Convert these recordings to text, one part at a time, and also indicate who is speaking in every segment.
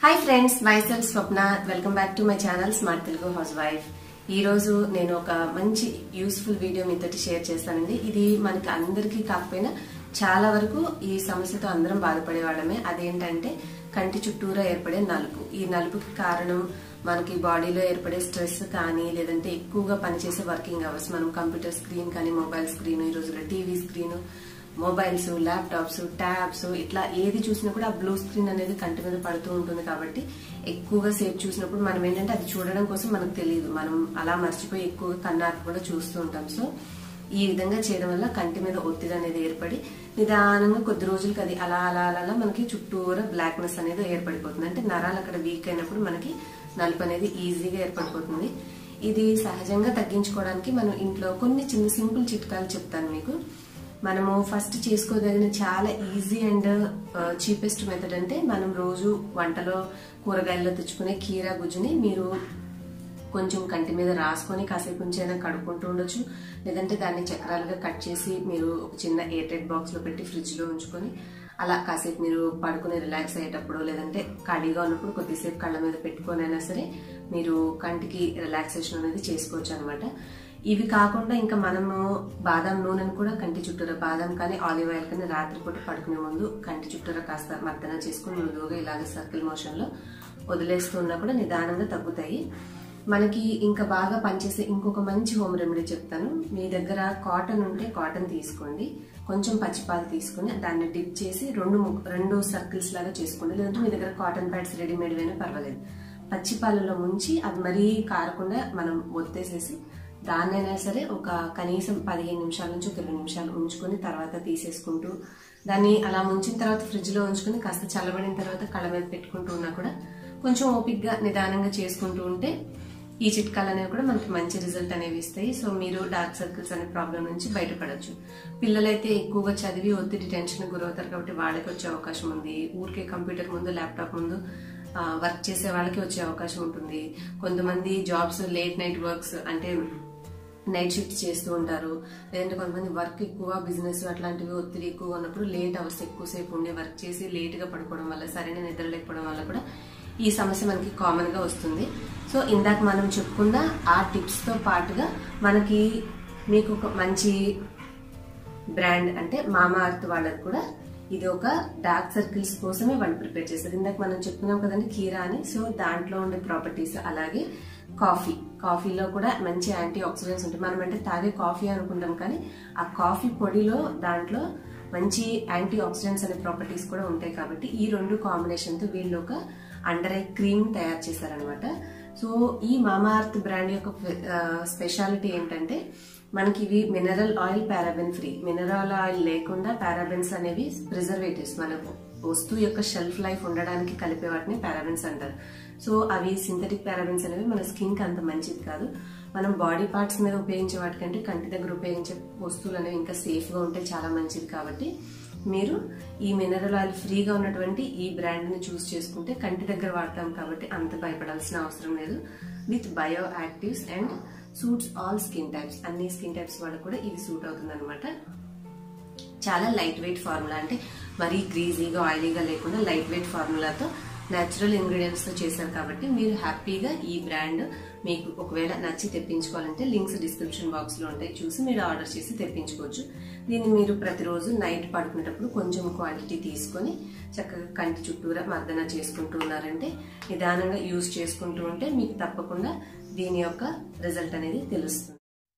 Speaker 1: hi friends myself Swapna welcome back to my channel smart Telugu house wife ఈ రోజు నేను ఒక మంచి యూస్ఫుల్ వీడియో మీతోటి షేర్ చేస్తానండి ఇది మనకి అందరికీ కాకపోయినా చాలా వరకు ఈ సమస్యతో అందరం బాధపడేవాళ్ళమే అదేంటంటే కంటి చుట్టూరా ఏర్పడే నలుపు ఈ నలుపుకి కారణం మనకి బాడీలో ఏర్పడే స్ట్రెస్ కానీ లేదంటే ఎక్కువగా పనిచేసే వర్కింగ్ అవర్స్ మనం కంప్యూటర్ స్క్రీన్ కానీ మొబైల్ స్క్రీన్ ఈ రోజుల్లో TV screen mobiles laptops tabs ఇట్లా ఏది చూసినా కూడా ఆ బ్లూ స్క్రీన్ అనేది కంటి మీద పడుతూ ఉంటుంది కాబట్టి ఎక్కువగా సేపు చూసినప్పుడు మనం ఏంటంటే అది చూడడం కోసం మనకు తెలియదు మనం అలా మర్చిపోయి ఎక్కువగా కన్నార్పు కూడా చూస్తూ ఉంటాం సో ఈ విధంగా చేయడం వల్ల కంటి మీద ఒత్తిడి అనేది ఏర్పడి నిదానంగా కొద్ది రోజులకి అది అలా అలా అలా అలా మనకి చుట్టూరా బ్లాక్నెస్ అనేది ఏర్పడిపోతుంది అంటే నరాలు అక్కడ వీక్ అయినప్పుడు మనకి నలుపు అనేది ఈజీగా ఏర్పడిపోతుంది ఇది సహజంగా తగ్గించుకోవడానికి మనం ఇంట్లో కొన్ని చిన్న సింపుల్ చిట్కాలు చెప్తాను మీకు మనము ఫస్ట్ చేసుకోదగిన చాలా ఈజీ అండ్ చీపెస్ట్ మెథడ్ అంటే మనం రోజు వంటలో కూరగాయల్లో తెచ్చుకునే కీరా గుజ్జుని మీరు కొంచెం కంటి మీద రాసుకొని కాసేపు నుంచి అయినా కడుక్కుంటూ ఉండొచ్చు లేదంటే దాన్ని చక్రాలుగా కట్ చేసి మీరు ఒక చిన్న ఎయిర్టైట్ బాక్స్లో పెట్టి ఫ్రిడ్జ్లో ఉంచుకొని అలా కాసేపు మీరు పడుకుని రిలాక్స్ అయ్యేటప్పుడు లేదంటే ఖాళీగా ఉన్నప్పుడు కొద్దిసేపు కళ్ళ మీద పెట్టుకొని అయినా సరే మీరు కంటికి రిలాక్సేషన్ అనేది చేసుకోవచ్చు అనమాట ఇవి కాకుండా ఇంకా మనము బాదం నూనెను కూడా కంటి చుట్టూరా బాదం కానీ ఆలివ్ ఆయిల్ కానీ రాత్రిపూట పడుకునే ముందు కంటి చుట్టూరా కాస్త మర్దన చేసుకుని మృదువుగా ఇలాగ సర్కిల్ మోషన్లో వదిలేస్తున్నా కూడా నిదానంగా తగ్గుతాయి మనకి ఇంకా బాగా పనిచేసే ఇంకొక మంచి హోమ్ రెమెడీ చెప్తాను మీ దగ్గర కాటన్ ఉంటే కాటన్ తీసుకోండి కొంచెం పచ్చిపాలు తీసుకుని దాన్ని డిప్ చేసి రెండు రెండు సర్కిల్స్ లాగా చేసుకోండి లేదంటే మీ దగ్గర కాటన్ ప్యాడ్స్ రెడీమేడ్ అయినా పర్వాలేదు పచ్చిపాలలో ముంచి అది మరీ కారకుండా మనం ఒత్తేసేసి దాన్నైనా సరే ఒక కనీసం పదిహేను నిమిషాల నుంచి ఒక ఇరవై నిమిషాలు ఉంచుకొని తర్వాత తీసేసుకుంటూ దాన్ని అలా ముంచిన తర్వాత ఫ్రిడ్జ్లో ఉంచుకొని కాస్త చల్లబడిన తర్వాత కళ్ళ మీద పెట్టుకుంటూ ఉన్నా కూడా కొంచెం ఓపిక్గా నిదానంగా చేసుకుంటూ ఉంటే ఈ చిట్కాలు అనేవి కూడా మనకి మంచి రిజల్ట్ అనేవి ఇస్తాయి సో మీరు డార్క్ సర్కిల్స్ అనే ప్రాబ్లం నుంచి బయటపడచ్చు పిల్లలైతే ఎక్కువగా చదివి ఒత్తిడి టెన్షన్ గురవుతారు కాబట్టి వాళ్ళకి వచ్చే అవకాశం ఉంది ఊరికే కంప్యూటర్ ముందు ల్యాప్టాప్ ముందు వర్క్ చేసే వాళ్ళకి వచ్చే అవకాశం ఉంటుంది కొంతమంది జాబ్స్ లేట్ నైట్ వర్క్స్ అంటే నైట్ షిఫ్ట్ చేస్తూ ఉంటారు లేదంటే కొంతమంది వర్క్ ఎక్కువ బిజినెస్ అట్లాంటివి ఒత్తిడి ఎక్కువ ఉన్నప్పుడు లేట్ అవర్స్ ఎక్కువసేపు ఉండి వర్క్ చేసి లేట్గా పడుకోవడం వల్ల సరైన నిద్ర లేకపోవడం వల్ల కూడా ఈ సమస్య మనకి కామన్గా వస్తుంది సో ఇందాక మనం చెప్పుకున్న ఆ టిప్స్తో పాటుగా మనకి మీకు ఒక మంచి బ్రాండ్ అంటే మామా అర్త్ వాళ్ళది కూడా ఇది ఒక డార్క్ సర్కిల్స్ కోసమే వాళ్ళు ప్రిపేర్ చేస్తారు ఇందాక మనం చెప్పుకున్నాం కదండి కీరా అని సో దాంట్లో ఉండే ప్రాపర్టీస్ అలాగే కాఫీ కాఫీలో కూడా మంచి యాంటీ ఆక్సిడెంట్స్ ఉంటాయి మనం అంటే తాగే కాఫీ అనుకుంటాం కానీ ఆ కాఫీ పొడిలో దాంట్లో మంచి యాంటీ ఆక్సిడెంట్స్ అనే ప్రాపర్టీస్ కూడా ఉంటాయి కాబట్టి ఈ రెండు కాంబినేషన్తో వీళ్ళు ఒక అండర్ ఐ క్రీమ్ తయారు చేశారనమాట సో ఈ మామార్త్ బ్రాండ్ యొక్క స్పెషాలిటీ ఏంటంటే మనకి ఇవి mineral oil paraben free mineral oil లేకుండా పారాబెన్స్ అనేవి ప్రిజర్వేటివ్స్ మనకు వస్తువు యొక్క షెల్ఫ్ లైఫ్ ఉండడానికి కలిపే వాటిని పారాబెన్స్ అంటారు సో అవి సింథటిక్ పారాబెన్స్ అనేవి మన స్కిన్కి అంత మంచిది కాదు మనం బాడీ పార్ట్స్ మీద ఉపయోగించే వాటికంటే కంటి దగ్గర ఉపయోగించే వస్తువులు అనేవి ఇంకా సేఫ్గా ఉంటే చాలా మంచిది కాబట్టి మీరు ఈ మినరల్ ఆయిల్ ఫ్రీగా ఉన్నటువంటి ఈ బ్రాండ్ని చూస్ చేసుకుంటే కంటి దగ్గర వాడతాం కాబట్టి అంత భయపడాల్సిన అవసరం లేదు with bio actives and suits all skin types అన్ని స్కిన్ టైప్స్ వాళ్ళకి కూడా ఇది సూట్ అవుతుంది అనమాట చాలా లైట్ వెయిట్ ఫార్ములా అంటే మరీ గ్రీజీగా ఆయిలీగా లేకుండా లైట్ వెయిట్ ఫార్ములాతో న్యాచురల్ ఇంగ్రీడియంట్స్తో చేశారు కాబట్టి మీరు హ్యాపీగా ఈ బ్రాండ్ మీకు ఒకవేళ నచ్చి తెప్పించుకోవాలంటే లింక్స్ డిస్క్రిప్షన్ బాక్స్లో ఉంటాయి చూసి మీరు ఆర్డర్ చేసి తెప్పించుకోవచ్చు దీన్ని మీరు ప్రతిరోజు నైట్ పడుకునేటప్పుడు కొంచెం క్వాంటిటీ తీసుకొని చక్కగా కంటి చుట్టూరా మర్దన చేసుకుంటూ ఉన్నారంటే నిదానంగా యూజ్ చేసుకుంటూ ఉంటే మీకు తప్పకుండా దీని యొక్క రిజల్ట్ అనేది తెలుస్తుంది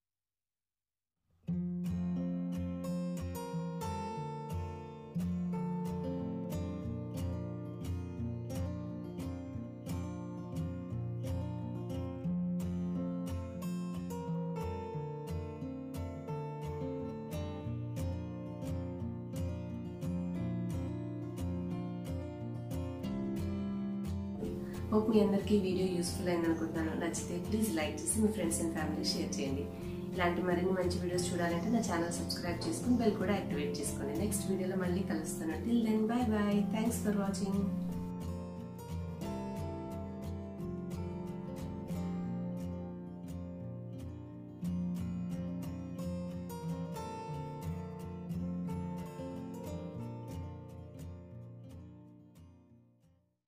Speaker 1: హోప్ మీ అందరికీ వీడియో యూస్ఫుల్ అయింది అనుకుంటున్నాను నచ్చితే ప్లీజ్ లైక్ చేసి మీ ఫ్రెండ్స్ అండ్ ఫ్యామిలీ షేర్ చేయండి ఇలాంటి మరిన్ని మంచి వీడియోస్ చూడాలంటే నా ఛానల్ సబ్స్క్రైబ్ చేసుకుని బెల్ కూడా యాక్టివేట్ చేసుకోండి నెక్స్ట్ వీడియోలో మళ్ళీ కలుస్తాను till then bye bye thanks for watching